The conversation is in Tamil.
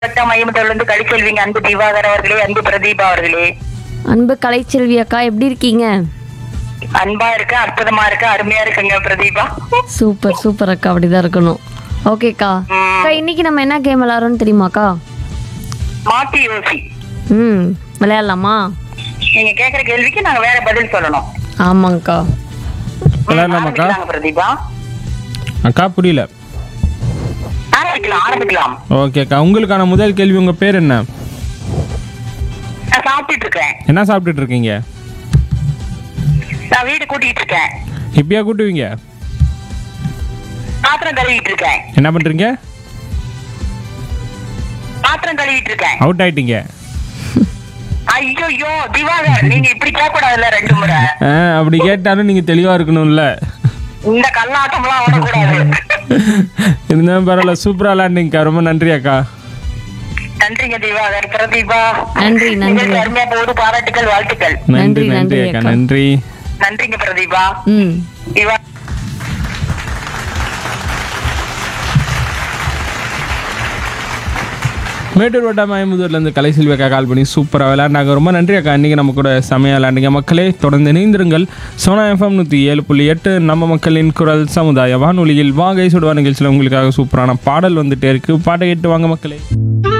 மையமத்திலிருந்து கழிச்செல்விங்க அன்பு திவாகர் அவர்களே அன்பு பிரதீபா அவர்களே அன்பு கலைச்செல்வி அக்கா எப்படி இருக்கீங்க அன்பா இருக்கு அற்புதமா இருக்கு அருமையா இருக்குங்க பிரதீபா சூப்பர் சூப்பர் அக்கா அப்படிதான் இருக்கணும் ஓகேக்கா அக்கா இன்னைக்கு நம்ம என்ன கேம் விளாட்றோம்னு தெரியுமாக்கா மாத்தி யோசி ம் விளையாடலாமா நீங்க கேக்குற கேள்விக்கு நாங்க வேற பதில் சொல்லணும் ஆமாங்க்கா விளையாடலாமாக்கா ஆரம்பிக்கலாங்க பிரதீபா அக்கா புரியல ஆரம்பிக்கலாம் ஆரம்பிக்கலாம் ஓகேக்கா உங்களுக்கான முதல் கேள்வி உங்கள் பேர் என்ன நான் சாப்பிட்டுட்டு இருக்கேன் என்ன சாப்பிட்டுட்டு இருக்கீங்க நான் வீடு கூட்டிட்டு இருக்கேன் இப்பயா கூட்டுவீங்க பாத்திரம் கழுவிட்டு இருக்கேன் என்ன பண்ணுறீங்க பாத்திரம் கழுவிட்டு இருக்கேன் அவுட் ஆயிட்டீங்க ஐயோ ஐயோ திவாகர் நீங்க இப்படி கேட்க கூடாதுல்ல ரெண்டு முறை ஆ அப்படி கேட்டாலும் நீங்கள் தெளிவாக இருக்கணும்ல இந்த கல்லாட்டம் எல்லாம் ஓடக்கூடாது இருந்தாலும் பரவாயில்ல சூப்பராக விளாண்டிங்கக்கா ரொம்ப நன்றி அக்கா நன்றிங்க திவாகர் பிரதீபா நன்றி நன்றி நிகழ்ச்சி அருமையா போகுது பாராட்டுகள் வாழ்த்துக்கள் நன்றி நன்றி, நன்றி நன்றி அக்கா அக்கா. நன்றி நன்றிங்க பிரதீபா ம் திவா மேட்டூர் வட்டம் மயமுதூர்லேருந்து கலைசெல்வி அக்கா கால் பண்ணி சூப்பராக விளையாண்டாங்க ரொம்ப நன்றி அக்கா இன்றைக்கி நம்ம கூட செமையாக விளையாண்டுங்க மக்களே தொடர்ந்து இணைந்திருங்கள் சோனா எஃப்எம் நூற்றி ஏழு புள்ளி எட்டு நம்ம மக்களின் குரல் சமுதாய வானொலியில் வாகை சுடுவா நிகழ்ச்சியில் உங்களுக்காக சூப்பரான பாடல் வந்துட்டே இருக்கு பாட்டை கேட்டு வாங்க மக்களே